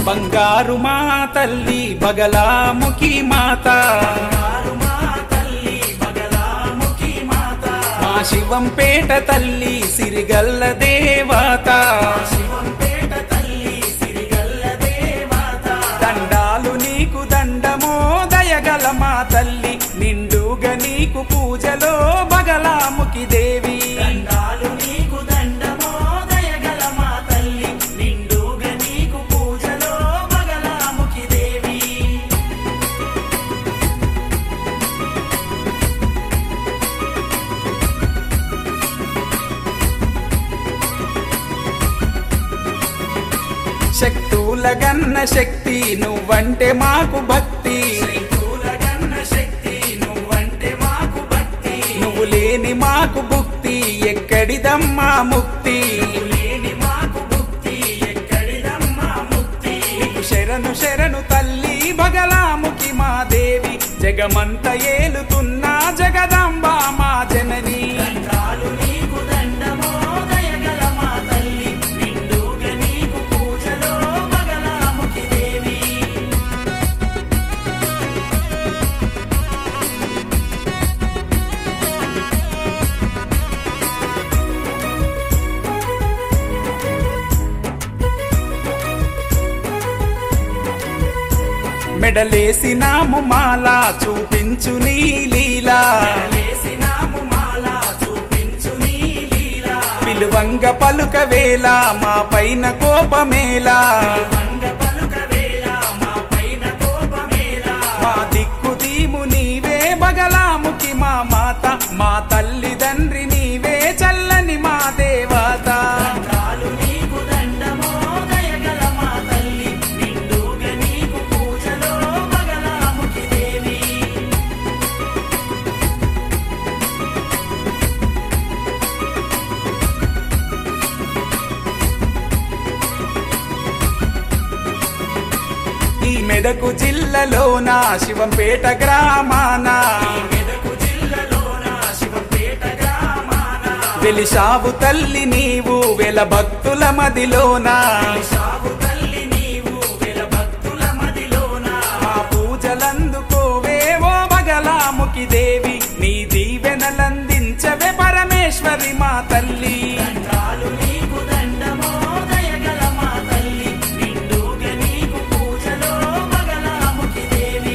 బంగారు మా తల్లి బగలాముఖి మాత మా శివంపేట తల్లి సిరిగల్ల దేవత దండాలు నీకు దండమో దయగల మా తల్లి నిండుగా నీకు పూజలో బగలాముఖి దేవి దండాలు నీకు దండమో దయగల మా తల్లి నిండుగా నీకు పూజలో బగలాముఖి దేవి శక్తుల గన్న శక్తి నువ్వంటే మాకు భక్తి శక్తులగన్న శక్తి నువ్వంటే మాకు భక్తి నువ్వు లేని మాకు భుక్తి ఎక్కడిదమ్మా ముక్తి లేని మాకు భక్తి ఎక్కడిదమ్మా ముక్తి నీకు శరణు శరణు తల్లి బగలాముఖి మా దేవి జగమంత ఏలుతున్న జగదాంబ మా జనని దండాలు నీకు దండమో దయగల మా తల్లి నిండుగా నీకు పూజలో బగలాముఖి దేవి మెడలేసినాము మాల చూపించు నీ లీలా వేసినాము మాల చూపించు నీ లీలా పిలువంగ పలుక వేళ మా పైన కోపమేలా వంగ పలుక వేళ మా పైన కోపమేలా మా దిక్కు దీము నీవే బగలాముఖి మా మాత మా తల్లిదండ్రి నీవే చల్లని మా దేవత దండాలు నీకు దండమో దయగల మా తల్లి నిండుగా నీకు పూజలో బగలాముఖి దేవి ఈ మెదకు జిల్లాలోన శివంపేట గ్రామాన మెదకు జిల్లాలోన శివపేట గ్రామాన వెలిసావు తల్లి నీవు వెల భక్తుల మదిలోన సాగు తల్లి నీవు వెల భక్తుల మదిలోన మా పూజలందుకోవే ఓ బగలాముఖి దేవి నీ దీవెనలందించవే పరమేశ్వరి మా తల్లి దండాలు నీకు దండమో దయగల మా తల్లి నిండుగా నీకు పూజలో బగలాముఖి దేవి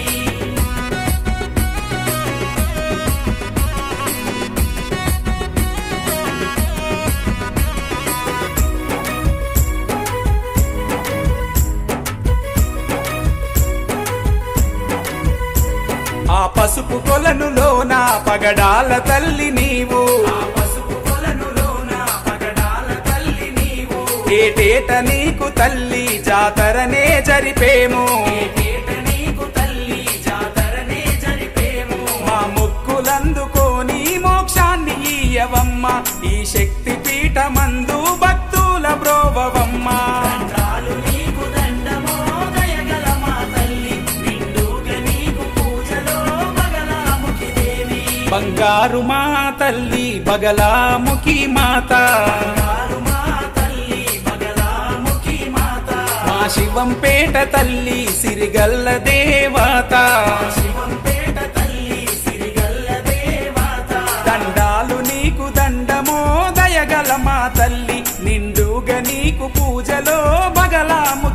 ఆ పసుపు కొలనులోన పగడాల తల్లి నీవు ఆ పసుపు కొలనులోన పగడాల తల్లి నీవు ఏటేట నీకు తల్లి జాతరనే జరిపేము ఏట నీకు తల్లి జాతరనే జరిపేము మా ముక్కులందుకోని మోక్షాన్ని ఇయ్యవమ్మ ఈ శక్తి పీఠమందు భక్తుల బ్రోవవమ్మ దండాలు నీకు దండమో దయగల మా తల్లి నిండుగా నీకు పూజలో బగలాముఖి దేవి బంగారు మా తల్లి బగలాముఖి మాత బంగారు మా తల్లి బగలాముఖి మాత మా శివంపేట తల్లి సిరిగల్ల దేవత శివంపేట తల్లి సిరిగల్ల దేవత దండాలు నీకు దండమో దయగల మా తల్లి నిండుగా నీకు పూజలో బగలాము